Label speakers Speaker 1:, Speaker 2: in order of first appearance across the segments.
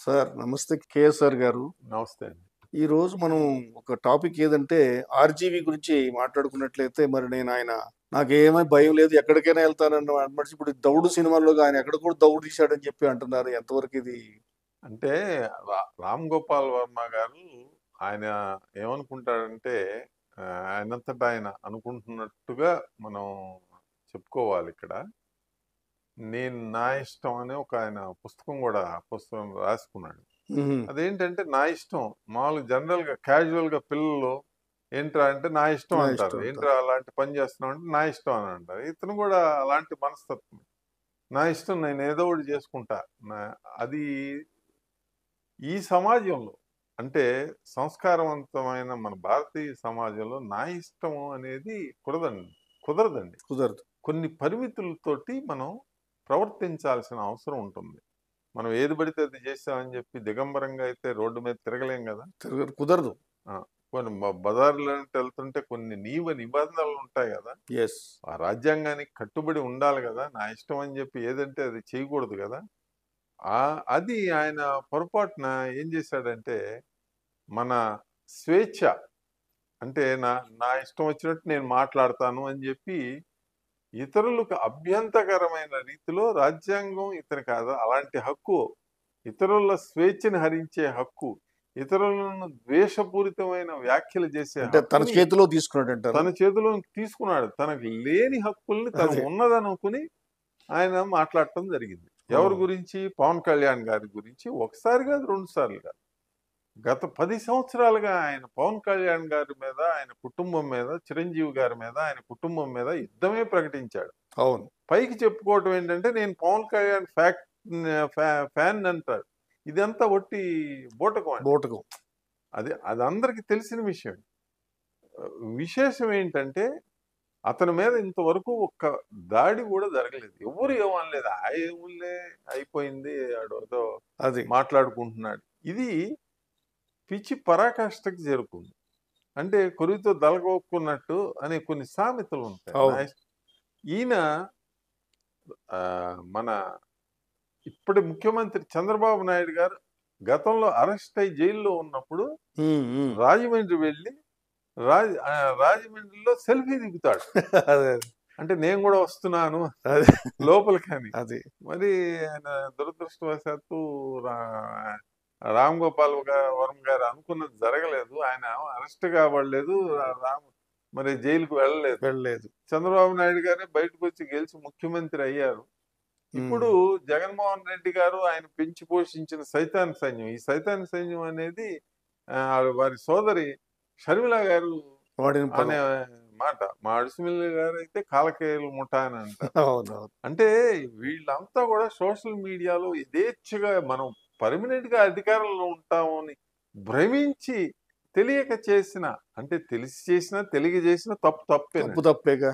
Speaker 1: Sir నమస్తే KSR గారు
Speaker 2: నమస్తే అండి
Speaker 1: ఈ రోజు మనం ఒక టాపిక్ ఏదంటే ఆర్జీవి గురించి మాట్లాడుకున్నట్లయితే మరి నేను ఆయన నాకేమీ భయం లేదు ఎక్కడికైనా వెళ్తానన్న మనిషి ఇప్పుడు దౌడు సినిమాలో ఆయన ఎక్కడ కూడా దౌడు తీశాడని చెప్పి అంటున్నారు ఎంతవరకు ఇది
Speaker 2: అంటే రా- రామ్ గోపాల్ వర్మ గారు ఆయన ఏమనుకుంటాడంటే ఆ, ఆయనంతటా ఆయన అనుకుంటున్నట్టుగా మనం చెప్పుకోవాలి ఇక్కడ నేను నా ఇష్టం అనే ఒక ఆయన పుస్తకం కూడా పుస్తకం రాసుకున్నాడు
Speaker 1: మ్మ్.
Speaker 2: అదేంటంటే నా ఇష్టం మామూలుగా జనరల్ గా క్యాజువల్ గా పిల్లలు ఏంట్రా అంటే నా ఇష్టం
Speaker 1: నా
Speaker 2: అంటారు
Speaker 1: ఇష్టం
Speaker 2: ఏంట్రా అలాంటి పని చేస్తున్నావు అంటే నా ఇష్టం అని అంటారు ఇతను కూడా అలాంటి మనస్తత్వం నా ఇష్టం నేను ఏదో ఒకటి చేసుకుంటా నా అది ఈ సమాజంలో అంటే సంస్కారవంతమైన మన భారతీయ సమాజంలో నా ఇష్టం అనేది కుదరదండి కుదరదండి
Speaker 1: కుదరదు
Speaker 2: కొన్ని పరిమితులతోటి మనం ప్రవర్తించాల్సిన అవసరం ఉంటుంది మనం ఏది పడితే అది చేస్తామని చెప్పి దిగంబరంగా అయితే రోడ్డు మీద తిరగలేం కదా
Speaker 1: తిరగదు కుదరదు
Speaker 2: కొన్ని బ- బజార్లో వెళ్తుంటే కొన్ని నియమ నిబంధనలు ఉంటాయి కదా
Speaker 1: ఎస్
Speaker 2: ఆ రాజ్యాంగానికి కట్టుబడి ఉండాలి కదా నా ఇష్టం అని చెప్పి ఏదంటే అది చేయకూడదు కదా ఆ అది ఆయన పొరపాటున ఏం చేశాడంటే మన స్వేచ్ఛ అంటే నా నా ఇష్టం వచ్చినట్టు నేను మాట్లాడతాను అని చెప్పి ఇతరులకు అభ్యంతకరమైన రీతిలో రాజ్యాంగం ఇతని కాదు అలాంటి హక్కు ఇతరుల స్వేచ్ఛని హరించే హక్కు ఇతరులను ద్వేషపూరితమైన వ్యాఖ్యలు చేసే
Speaker 1: అంటే తన
Speaker 2: హక్కుని
Speaker 1: చేతిలో తీసుకున్నాడు అంటారు
Speaker 2: తన చేతిలో తీసుకున్నాడు తనకు లేని హక్కుల్ని తను
Speaker 1: అదే.
Speaker 2: ఉన్నదనుకుని ఆయన మాట్లాడటం జరిగింది ఎవరి
Speaker 1: అవును.
Speaker 2: గురించి పవన్ కళ్యాణ్ గారి గురించి ఒకసారి కాదు రెండు సార్లు కాదు గత పది సంవత్సరాలుగా ఆయన పవన్ కళ్యాణ్ గారి మీద ఆయన కుటుంబం మీద చిరంజీవి గారి మీద ఆయన కుటుంబం మీద యుద్ధమే ప్రకటించాడు
Speaker 1: అవును
Speaker 2: పైకి చెప్పుకోవటం ఏంటంటే నేను పవన్ కళ్యాణ్ ఫ్యాక్ట్ ఫ్యాన్ అంటాడు ఇదంతా ఒట్టి బూటకం అండి.
Speaker 1: బోటకం
Speaker 2: అది అది అందరికీ తెలిసిన విషయం విశేషం ఏంటంటే అతని మీద ఇంతవరకు ఒక్క దాడి కూడా జరగలేదు ఎవరు ఏమనలేదు ఆ ఏములే అయిపోయింది ఆడు ఏదో
Speaker 1: అది
Speaker 2: మాట్లాడుకుంటున్నాడు ఇది పిచ్చి పరాకాష్ఠకి చేరుకుంది అంటే కొరివితో దలగొక్కున్నట్టు అనే కొన్ని సామెతలు ఉంటాయి
Speaker 1: అవును.
Speaker 2: నా ఇష్ట- ఈయన ఆ, మన ఇప్పటి ముఖ్యమంత్రి చంద్రబాబు నాయుడు గారు గతంలో అరెస్ట్ అయి జైల్లో ఉన్నప్పుడు
Speaker 1: మ్మ్, మ్మ్.
Speaker 2: రాజమండ్రి వెళ్ళి రాజ ఆ, రాజమండ్రిలో సెల్ఫీ దిగుతాడు
Speaker 1: అదే
Speaker 2: అంటే నేను కూడా వస్తున్నాను
Speaker 1: అదే
Speaker 2: లోపలికని
Speaker 1: అది
Speaker 2: మరి ఆయన దురదృష్టవశాత్తు రా- రామ్ గోపాల్ గా- వర్మ గారు అనుకున్నది జరగలేదు ఆయన అరెస్ట్ కాబడలేదు రా- రామ్ మరి జైలుకు వెళ్ళలేదు
Speaker 1: వెళ్ళలేదు
Speaker 2: చంద్రబాబు నాయుడు గారే బయటకు వచ్చి గెలిచి ముఖ్యమంత్రి అయ్యారు ఇప్పుడు జగన్మోహన్ రెడ్డి గారు ఆయన పెంచి పోషించిన సైతాన్ సైన్యం ఈ సైతాన్ సైన్యం అనేది ఆ, వారి సోదరి షర్మిల గారు
Speaker 1: వాడిని
Speaker 2: అనే మాట మా అడుసుమిల్లి గారు అయితే కాలకేయులు ముఠా అని అంటారు
Speaker 1: అవును అవును
Speaker 2: అంటే వీళ్ళంతా కూడా సోషల్ మీడియాలో యథేచ్ఛగా మనం పర్మనెంట్ గా అధికారంలో ఉంటాము అని భ్రమించి తెలియక చేసిన అంటే తెలిసి చేసిన తెలియ చేసిన తప్పు తప్పే
Speaker 1: తప్పు తప్పేగా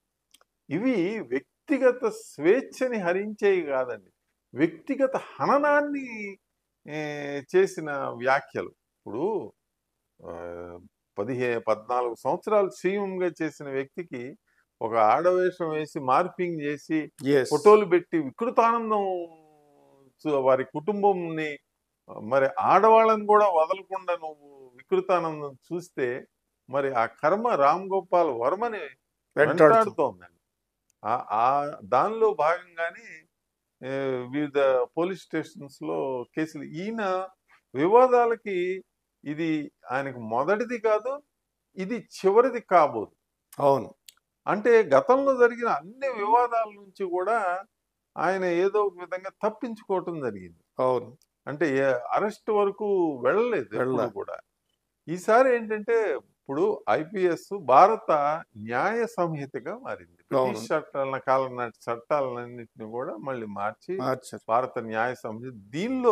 Speaker 2: ఇవి వ్యక్తిగత స్వేచ్ఛని హరించేవి కాదండి వ్యక్తిగత హననాన్ని ఏ, చేసిన వ్యాఖ్యలు ఇప్పుడు ఆ, పదిహే పద్నాలుగు సంవత్సరాలు సీఎంగా చేసిన వ్యక్తికి ఒక ఆడవేషం వేసి మార్పింగ్ చేసి
Speaker 1: ఎస్
Speaker 2: ఫోటోలు పెట్టి వికృతానందం చూ- వారి కుటుంబంని మరి ఆడవాళ్ళని కూడా వదలకుండా నువ్వు వికృతానందం చూస్తే మరి ఆ కర్మ రామ్ గోపాల్ వర్మని
Speaker 1: వెంటాడుతూ
Speaker 2: వెంటాడుతోందండి ఆ- ఆ దానిలో భాగంగానే ఏ, వివిధ పోలీస్ స్టేషన్స్ లో కేసులు ఈయన వివాదాలకి ఇది ఆయనకు మొదటిది కాదు ఇది చివరిది కాబోదు
Speaker 1: అవును
Speaker 2: అంటే గతంలో జరిగిన అన్ని వివాదాల నుంచి కూడా ఆయన ఏదో ఒక విధంగా తప్పించుకోవటం జరిగింది
Speaker 1: అవును
Speaker 2: అంటే అరెస్ట్ వరకు వెళ్ళలేదు ఎప్పుడు
Speaker 1: వెళ్ళలే.
Speaker 2: కూడా ఈసారి ఏంటంటే ఇప్పుడు ఐపీఎస్ భారత న్యాయ సంహితగా మారింది బ్రిటిష్ చట్టాల కాలం నాటి చట్టాలన్నింటినీ కూడా మళ్ళీ మార్చి
Speaker 1: మార్చారు
Speaker 2: భారత న్యాయ సంహిత దీనిలో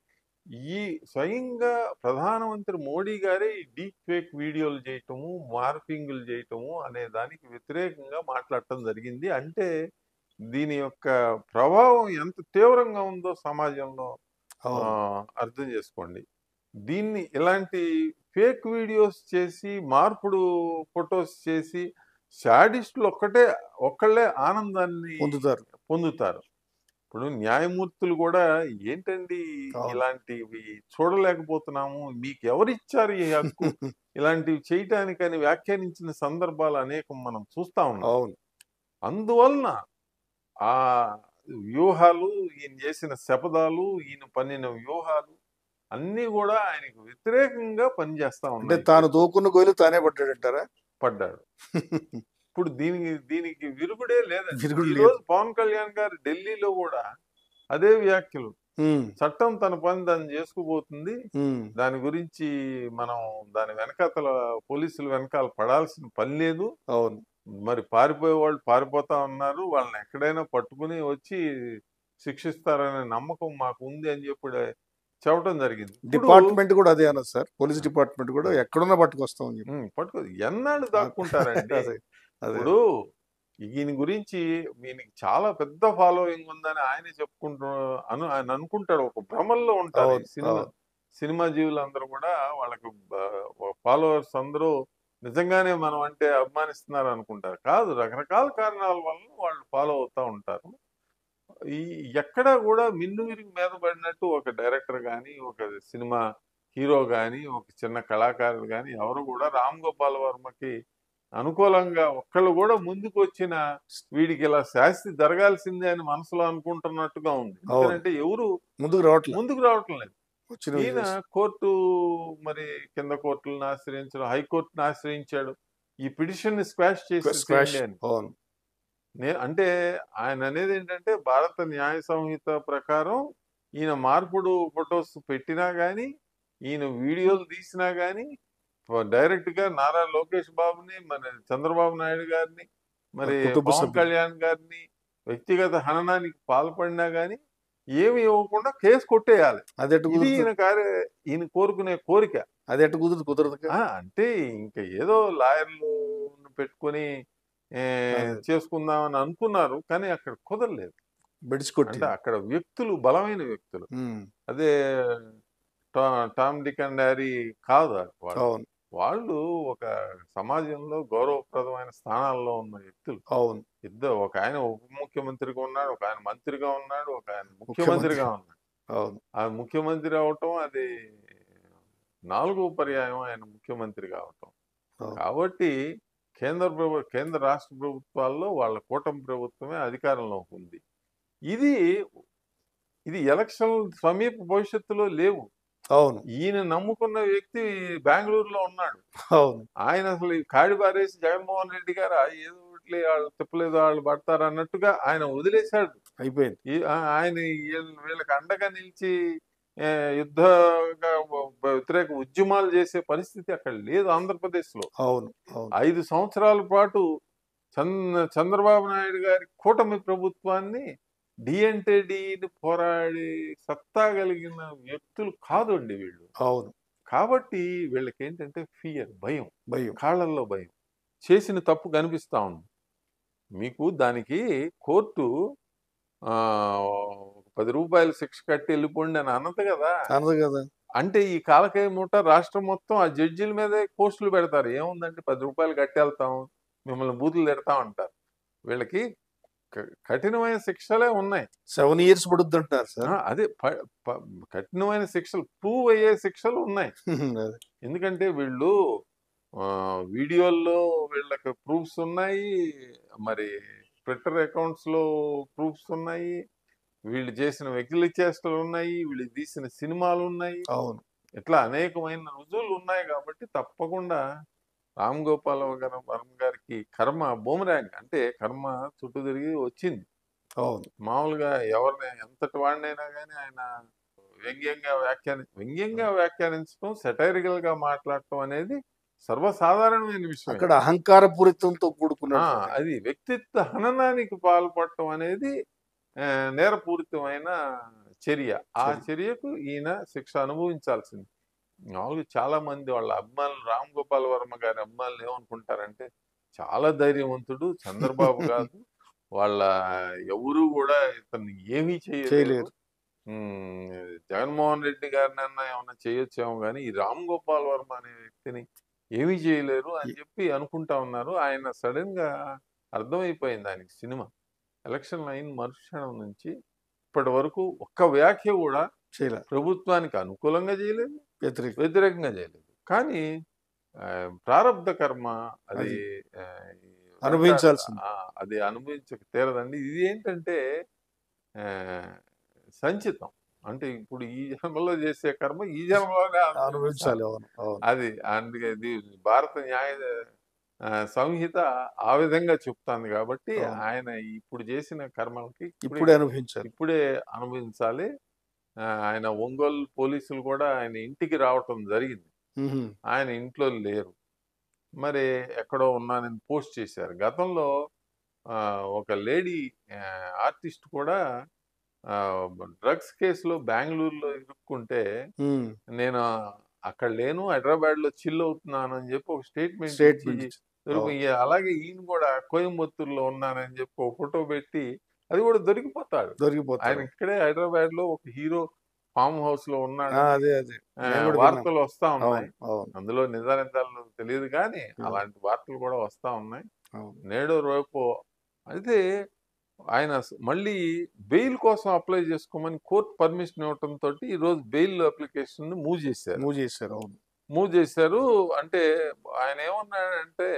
Speaker 2: ఈ స్వయంగా ప్రధానమంత్రి మోడీ గారే ఈ డీప్ ఫేక్ వీడియోలు చేయటము మార్పింగులు చేయటము అనే దానికి వ్యతిరేకంగా మాట్లాడటం జరిగింది అంటే దీని యొక్క ప్రభావం ఎంత తీవ్రంగా ఉందో సమాజంలో ఆ,
Speaker 1: అవును
Speaker 2: అర్థం చేసుకోండి దీన్ని ఇలాంటి ఫేక్ వీడియోస్ చేసి మార్పుడు ఫొటోస్ చేసి శాడిస్టులు ఒక్కటే ఒక్కళ్ళే ఆనందాన్ని
Speaker 1: పొందుతారు
Speaker 2: పొందుతారు ఇప్పుడు న్యాయమూర్తులు కూడా ఏంటండి
Speaker 1: అవును.
Speaker 2: ఇలాంటివి చూడలేకపోతున్నాము మీకు ఎవరిచ్చారు ఈ హక్కు ఇలాంటివి చేయటానికని వ్యాఖ్యానించిన సందర్భాలు అనేకం మనం చూస్తా ఉన్నాం
Speaker 1: అవును
Speaker 2: అందువలన ఆ వ్యూహాలు ఈయన చేసిన శపథాలు ఈయన పన్నిన వ్యూహాలు అన్నీ కూడా ఆయనకు వ్యతిరేకంగా పనిచేస్తా
Speaker 1: అంటే
Speaker 2: ఉన్నాయి
Speaker 1: తాను దూకున్న గోలు తానే పడ్డాడంటారా
Speaker 2: పడ్డాడు ఇప్పుడు దీనికి దీనికి విరుగుడే లేదండి
Speaker 1: విరుగుడు
Speaker 2: ఈ
Speaker 1: లేదు.
Speaker 2: రోజు పవన్ కళ్యాణ్ గారు ఢిల్లీలో కూడా అదే వ్యాఖ్యలు
Speaker 1: ఉమ్,
Speaker 2: చట్టం తన పని దాన్ని చేసుకుపోతుంది
Speaker 1: ఉమ్,
Speaker 2: దాని గురించి మనం దాని వెనకాతల పోలీసులు వెనకాల పడాల్సిన పని లేదు
Speaker 1: అవును
Speaker 2: మరి పారిపోయే వాళ్ళు పారిపోతా ఉన్నారు వాళ్ళని ఎక్కడైనా పట్టుకుని వచ్చి శిక్షిస్తారనే నమ్మకం మాకు ఉంది అని చెప్పి చెప్పడం జరిగింది ఇప్పుడు,
Speaker 1: డిపార్ట్మెంట్ కూడా అదే అన్నది సార్ పోలీస్ డిపార్ట్మెంట్ కూడా ఎక్కడున్నా పట్టుకొస్తాం అని చెప్పి
Speaker 2: ఉమ్, పట్టుకో ఎన్నాళ్ళు దాక్కుంటారండి
Speaker 1: అదే అదే
Speaker 2: ఇప్పుడు ఈయన గురించి ఈయనకి చాలా పెద్ద ఫాలోయింగ్ ఉందని ఆయనే చెప్పుకుంటూ అను ఆయన అనుకుంటాడు ఒక భ్రమల్లో ఉంటారు ఈ
Speaker 1: అవును,
Speaker 2: సినిమా
Speaker 1: అవును.
Speaker 2: సినిమా జీవులందరూ కూడా వాళ్ళకి ఫాలోవర్స్ అందరూ నిజంగానే మనం అంటే అభిమానిస్తున్నారు అనుకుంటారు కాదు రకరకాల కారణాల వల్ల వాళ్ళు ఫాలో అవుతా ఉంటారు ఈ ఎక్కడా కూడా మిన్ను విరిగి మీద పడినట్టు ఒక డైరెక్టర్ కానీ ఒక సినిమా హీరో కానీ ఒక చిన్న కళాకారులు కానీ ఎవరు కూడా రామ్ గోపాల్ వర్మకి అనుకూలంగా ఒక్కళ్ళు కూడా ముందుకు వచ్చిన వీడికి ఇలా శాస్తి జరగాల్సిందే అని మనసులో అనుకుంటున్నట్టుగా ఉంది
Speaker 1: అవును.
Speaker 2: ఎందుకంటే ఎవరు
Speaker 1: ముందుకు రావట్లేదు
Speaker 2: ముందుకు రావటం లేదు
Speaker 1: వచ్చిన
Speaker 2: ఈయన కోర్టు మరి కింద కోర్టులను ఆశ్రయించడం హైకోర్టును ఆశ్రయించాడు ఈ పిటిషన్ ని స్క్వాష్ చేసి
Speaker 1: స్క్వాష్
Speaker 2: చేయండి అని.
Speaker 1: అవును
Speaker 2: నే- అంటే ఆయన అనేది ఏంటంటే భారత న్యాయ సంహిత ప్రకారం ఈయన మార్పుడు ఫొటోస్ పెట్టినా గానీ ఈయన వీడియోలు తీసినా గానీ డైరెక్ట్ గా నారా లోకేష్ బాబుని మన చంద్రబాబు నాయుడు గారిని మరి
Speaker 1: కుటుంబ
Speaker 2: పవన్
Speaker 1: సభ్యులు.
Speaker 2: కళ్యాణ్ గారిని వ్యక్తిగత హననానికి పాల్పడినా గానీ ఏమి ఇవ్వకుండా కేసు కొట్టేయాలి
Speaker 1: అది ఎట్టు
Speaker 2: ఇది
Speaker 1: కుదురుతుంది
Speaker 2: ఈయన కార్య ఈయన కోరుకునే కోరిక
Speaker 1: అది ఎట్టు కుదురుతుంది కుదరదు
Speaker 2: ఆ, అంటే ఇంకా ఏదో లాయర్లు పెట్టుకొని ఏ,
Speaker 1: అదే.
Speaker 2: చేసుకుందామని అనుకున్నారు కానీ అక్కడ కుదరలేదు
Speaker 1: బెడిచి కొట్టి
Speaker 2: అంటే అక్కడ వ్యక్తులు బలమైన వ్యక్తులు
Speaker 1: ఉమ్,
Speaker 2: అదే టా- టామ్ డిక్ అండ్ హ్యారీ కాదు వాళ్ళు
Speaker 1: అవును
Speaker 2: వాళ్ళు ఒక సమాజంలో గౌరవప్రదమైన స్థానాల్లో ఉన్న వ్యక్తులు
Speaker 1: అవును
Speaker 2: ఇద్దరు ఒక ఆయన ఉప ముఖ్యమంత్రిగా ఉన్నాడు ఒక ఆయన మంత్రిగా ఉన్నాడు ఒక ఆయన ముఖ్యమంత్రిగా ఉన్నాడు
Speaker 1: అవును
Speaker 2: ఆ ముఖ్యమంత్రి అవటం అది నాలుగో పర్యాయం ఆయన ముఖ్యమంత్రి కావటం
Speaker 1: అవును.
Speaker 2: కాబట్టి కేంద్ర ప్రభు కేంద్ర రాష్ట్ర ప్రభుత్వాల్లో వాళ్ళ కూటమి ప్రభుత్వమే అధికారంలోకి ఉంది ఇది ఇది ఎలక్షన్ సమీప భవిష్యత్తులో లేవు
Speaker 1: అవును
Speaker 2: ఈయన నమ్ముకున్న వ్యక్తి బెంగళూరులో ఉన్నాడు
Speaker 1: అవును
Speaker 2: ఆయన అసలు ఈ కాడి పారేసి జగన్మోహన్ రెడ్డి గారు "ఆ, ఏదో ఒకటి వాళ్ళు తిప్పలేదు వాళ్ళు పడతారు అన్నట్టుగా ఆయన వదిలేశాడు
Speaker 1: అయిపోయింది
Speaker 2: ఈ- ఆ- ఆయన వీళ్ళ- వీళ్ళకి అండగా నిలిచి ఏ, యుద్ధగా వ్యతిరేక ఉద్యమాలు చేసే పరిస్థితి అక్కడ లేదు ఆంధ్రప్రదేశ్ లో
Speaker 1: అవును అవును
Speaker 2: ఐదు సంవత్సరాల పాటు చంద్ర చంద్రబాబు నాయుడు గారి కూటమి ప్రభుత్వాన్ని డి అంటే డిని పోరాడి సత్తా కలిగిన వ్యక్తులు కాదండి వీళ్ళు
Speaker 1: అవును
Speaker 2: కాబట్టి వీళ్ళకి ఏంటంటే ఫియర్ భయం
Speaker 1: భయం
Speaker 2: కాళ్ళల్లో భయం చేసిన తప్పు కనిపిస్తా ఉంది మీకు దానికి కోర్టు ఆ, ఒక పది రూపాయలు శిక్ష కట్టి వెళ్ళిపోండి అని అన్నది కదా
Speaker 1: అనదు కదా
Speaker 2: అంటే ఈ కాలకాయ మూట రాష్ట్రం మొత్తం ఆ జడ్జిల మీదే పోస్టులు పెడతారు ఏముందంటే పది రూపాయలు కట్టేళ్తాం మిమ్మల్ని బూతులు తిడతాం అంటారు వీళ్ళకి క- కఠినమైన శిక్షలే ఉన్నాయి
Speaker 1: సెవెన్ ఇయర్స్ పడుద్ది అంటున్నారు
Speaker 2: ఆ,
Speaker 1: సార్
Speaker 2: అదే ప- ప- కఠినమైన శిక్షలు ప్రూవ్ అయ్యే శిక్షలు ఉన్నాయి
Speaker 1: అదే.
Speaker 2: ఎందుకంటే వీళ్ళు ఆ, వీడియోల్లో వీళ్ళకి ప్రూఫ్స్ ఉన్నాయి మరి ట్విట్టర్ అకౌంట్స్ లో ప్రూఫ్స్ ఉన్నాయి వీళ్ళు చేసిన వెకిలి చేష్టలు ఉన్నాయి వీళ్ళు తీసిన సినిమాలు ఉన్నాయి
Speaker 1: అవును
Speaker 2: ఇట్లా అనేకమైన రుజువులు ఉన్నాయి కాబట్టి తప్పకుండా రామ్ గోపాల్ గారు వర్మ గారికి కర్మ బూమరాంగ్ అంటే కర్మ చుట్టూ తిరిగి వచ్చింది
Speaker 1: అవును
Speaker 2: మామూలుగా ఎవరిని ఎంతటి వాడినైనా కానీ ఆయన వ్యంగ్యంగా వ్యాఖ్యాని వ్యంగ్యంగా వ్యాఖ్యానించడం సెటైరికల్ గా మాట్లాడటం అనేది సర్వసాధారణమైన విషయం
Speaker 1: అక్కడ అహంకార పూరితంతో
Speaker 2: ఆ,
Speaker 1: కూడుకున్నాడు
Speaker 2: అది వ్యక్తిత్వ హననానికి పాల్పడటం అనేది ఆ, నేరపూరితమైన చర్య ఆ
Speaker 1: చర్య.
Speaker 2: చర్యకు ఈయన శిక్ష అనుభవించాల్సింది మామూలుగా చాలా మంది వాళ్ళ అభిమానులు రామ్ గోపాల్ వర్మ గారి అభిమానులు ఏమనుకుంటారంటే చాలా ధైర్యవంతుడు చంద్రబాబు కాదు వాళ్ళ ఎవరు కూడా ఇతన్ని ఏమీ చేయలేరు
Speaker 1: చేయలేరు.
Speaker 2: ఉమ్, జగన్మోహన్ రెడ్డి గారిని అన్న ఏమన్నా చేయొచ్చేమో కానీ ఈ రామ్ గోపాల్ వర్మ అనే వ్యక్తిని ఏమీ చేయలేరు అని చెప్పి అనుకుంటా ఉన్నారు ఆయన సడన్ గా అర్థమైపోయింది ఆయనకి సినిమా ఎలక్షన్ అయిన మరుక్షణం నుంచి ఇప్పటి వరకు ఒక్క వ్యాఖ్య కూడా
Speaker 1: చేయలే
Speaker 2: ప్రభుత్వానికి అనుకూలంగా చేయలేదు
Speaker 1: వ్యతిరేక
Speaker 2: వ్యతిరేకంగా చేయలేదు కానీ ఆ, ప్రారబ్ధ కర్మ అది ఆ, ఈ
Speaker 1: అనుభవించాల్సింది.
Speaker 2: ఆ, అది అనుభవించక తీరదండి ఇది ఏంటంటే ఆ, సంచితం అంటే ఇప్పుడు ఈ జన్మలో చేసే కర్మ ఈ జన్మలోనే అనుభవించాలి
Speaker 1: అనుభవించాలి అవును అవును
Speaker 2: అది అందుకే ఇది భారత న్యాయ ఆ, సంహిత ఆ విధంగా చెప్తాంది కాబట్టి
Speaker 1: అవును.
Speaker 2: ఆయన ఇప్పుడు చేసిన కర్మలకి
Speaker 1: ఇప్పుడే అనుభవించాలి
Speaker 2: ఇప్పుడే అనుభవించాలి ఆ, ఆయన ఒంగోలు పోలీసులు కూడా ఆయన ఇంటికి రావటం జరిగింది
Speaker 1: ఉహు.
Speaker 2: ఆయన ఇంట్లో లేరు మరి ఎక్కడో ఉన్నానని పోస్ట్ చేశారు గతంలో ఆ, ఒక లేడీ ఆర్టిస్ట్ కూడా డ్రగ్స్ కేసులో బెంగళూరులో ఇరుక్కుంటే
Speaker 1: ఉమ్.
Speaker 2: నేను అక్కడ లేను హైదరాబాద్ లో చిల్ అవుతున్నాను అని చెప్పి ఒక స్టేట్మెంట్
Speaker 1: స్టేట్మెంట్
Speaker 2: ఇచ్చి దొరికి- ఈ- అలాగే ఈయన కూడా కోయంబత్తూరులో ఉన్నానని చెప్పి ఒక ఫోటో పెట్టి అది కూడా దొరికిపోతాడు ఆయన
Speaker 1: దొరికిపోతారు
Speaker 2: ఇక్కడే హైదరాబాద్ లో ఒక హీరో ఫామ్ హౌస్ లో ఉన్నాడు
Speaker 1: ఆ, అదే అదే
Speaker 2: ఆ,
Speaker 1: నేను కూడా
Speaker 2: వార్తలు వస్తా ఉన్నాయి
Speaker 1: అవును అవును
Speaker 2: అందులో నిజానిజాలు తెలియదు కానీ
Speaker 1: Hmm.
Speaker 2: అలాంటి వార్తలు కూడా వస్తా ఉన్నాయి
Speaker 1: అవును
Speaker 2: నేడు రేపు అయితే ఆయన స- మళ్ళీ బెయిల్ కోసం అప్లై చేసుకోమని కోర్టు పర్మిషన్ ఇవ్వటం తోటి ఈ రోజు బెయిల్ అప్లికేషన్ మూవ్ చేశారు
Speaker 1: మూవ్ చేశారు అవును
Speaker 2: మూవ్ చేశారు అంటే ఆయన ఏమన్నాడంటే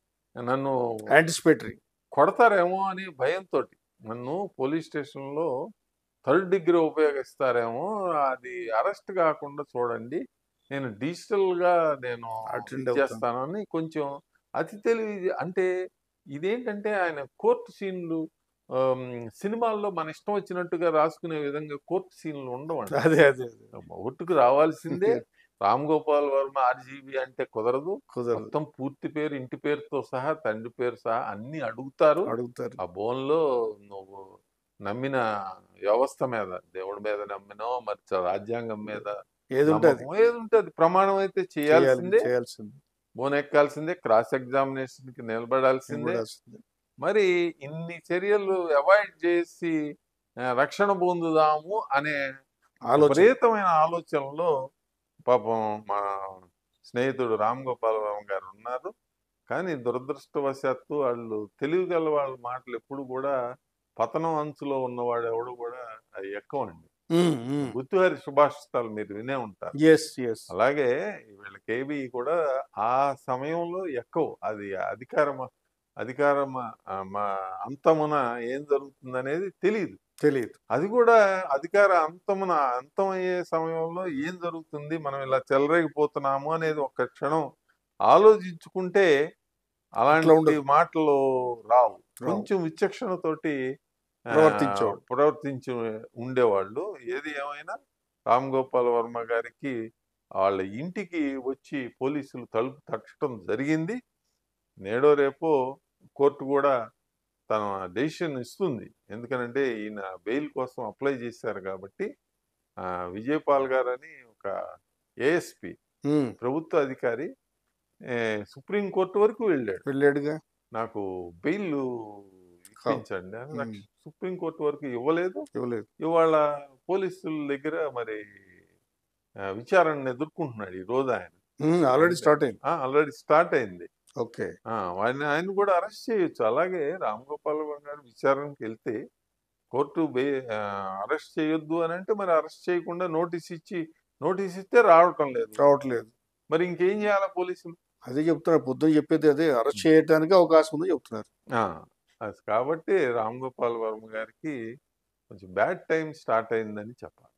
Speaker 2: నన్ను
Speaker 1: యాంటిసిపేటరీ
Speaker 2: కొడతారేమో అని భయంతో నన్ను పోలీస్ స్టేషన్లో థర్డ్ డిగ్రీ ఉపయోగిస్తారేమో అది అరెస్ట్ కాకుండా చూడండి నేను డిజిటల్ గా నేను
Speaker 1: Attend
Speaker 2: ఇది చేస్తానని కొంచెం అతి తెలివి అంటే ఇదేంటంటే ఆయన కోర్టు సీన్లు ఆమ్, సినిమాల్లో మన ఇష్టం వచ్చినట్టుగా రాసుకునే విధంగా కోర్టు సీన్లు ఉండవండి
Speaker 1: అదే అదే అదే
Speaker 2: ఒట్టుకు రావాల్సిందే రామ్ గోపాల్ వర్మ ఆర్జీబీ అంటే కుదరదు
Speaker 1: కుదరదు
Speaker 2: మొత్తం పూర్తి పేరు ఇంటి పేరుతో సహా తండ్రి పేరు సహా అన్ని అడుగుతారు
Speaker 1: అడుగుతారు
Speaker 2: ఆ బోన్లో నువ్వు నమ్మిన వ్యవస్థ మీద దేవుడి మీద నమ్మినో మరి చ- రాజ్యాంగం మీద
Speaker 1: ఏది ఉంటుంది
Speaker 2: నమ్మకం ఏది ఉంటే అది ప్రమాణం అయితే చేయాల్సిందే
Speaker 1: చేయాల్సిందే
Speaker 2: బోన్ ఎక్కాల్సిందే క్రాస్ ఎగ్జామినేషన్ కి నిలబడాల్సిందే
Speaker 1: నిలబడాల్సిందే.
Speaker 2: మరి ఇన్ని చర్యలు అవాయిడ్ చేసి ఆ, రక్షణ పొందుదాము అనే
Speaker 1: ఆలోచన
Speaker 2: విపరీతమైన ఆలోచనలో పాపం మా స్నేహితుడు రామ్ గోపాల్ వర్మ గారు ఉన్నారు కానీ దురదృష్టవశాత్తు వాళ్ళు తెలివిగల వాళ్ళ మాటలు ఎప్పుడు కూడా పతనం అంచులో ఉన్నవాడు ఎవడు కూడా అది ఎక్కువండి గుత్తివారి సుభాషితాలు మీరు వినే ఉంటారు
Speaker 1: ఎస్ ఎస్
Speaker 2: అలాగే వీళ్ళ కేబీ కూడా ఆ సమయంలో ఎక్కువ అది అధికారం అధికారం ఆ, మా అంతమున ఏం జరుగుతుంది అనేది తెలియదు
Speaker 1: తెలియదు
Speaker 2: అది కూడా అధికార అంతమున అంతమయ్యే సమయంలో ఏం జరుగుతుంది మనం ఇలా చెలరేగిపోతున్నాము అనేది ఒక క్షణం ఆలోచించుకుంటే అలాంటి
Speaker 1: ఉండదు.
Speaker 2: మాటలు రావు
Speaker 1: రావు.
Speaker 2: కొంచెం విచక్షణతోటి ఆ,
Speaker 1: ప్రవర్తించేవాడు.
Speaker 2: ప్రవర్తించి ఉండేవాళ్ళు ఏది ఏమైనా రామ్ గోపాల్ వర్మ గారికి వాళ్ళ ఇంటికి వచ్చి పోలీసులు తలుపు తట్టడం జరిగింది నేడో రేపో కోర్టు కూడా తన డెసిషన్ ఇస్తుంది ఎందుకనంటే ఈయన బెయిల్ కోసం అప్లై చేశారు కాబట్టి ఆ, విజయపాల్ గారు అని ఒక ఏఎస్పి
Speaker 1: ఉమ్,
Speaker 2: ప్రభుత్వ అధికారి ఏ, సుప్రీం కోర్టు వరకు వెళ్ళాడు
Speaker 1: వెళ్ళాడుగా
Speaker 2: నాకు బెయిల్ ఇప్పించండి అని నాకు సుప్రీం కోర్టు వరకు ఇవ్వలేదు
Speaker 1: ఇవ్వలేదు
Speaker 2: ఇవాళ పోలీసుల దగ్గర మరి ఆ, విచారణను ఎదుర్కొంటున్నాడు ఈ రోజు ఆయన
Speaker 1: ఆల్రెడీ స్టార్ట్ అయింది
Speaker 2: ఆల్రెడీ స్టార్ట్ అయింది
Speaker 1: ఓకే
Speaker 2: ఆ, ఆయన ఆయన కూడా అరెస్ట్ చేయొచ్చు అలాగే రామ్ గోపాల్ వర్మ గారు విచారణకి వెళ్తే కోర్టు బే అరెస్ట్ చేయొద్దు అని అంటే మరి అరెస్ట్ చేయకుండా నోటీస్ ఇచ్చి నోటీస్ ఇస్తే రావటం లేదు
Speaker 1: రావట్లేదు
Speaker 2: మరి ఇంకేం చేయాలా పోలీసులు
Speaker 1: అదే చెప్తున్నారు పొద్దున్న చెప్పేది అదే అరెస్ట్ చేయడానికి అవకాశం ఉంది చెప్తున్నారు
Speaker 2: ఆ, అది కాబట్టి రామ్ గోపాల్ వర్మ గారికి కొంచెం బ్యాడ్ టైం స్టార్ట్ అయిందని చెప్పాలి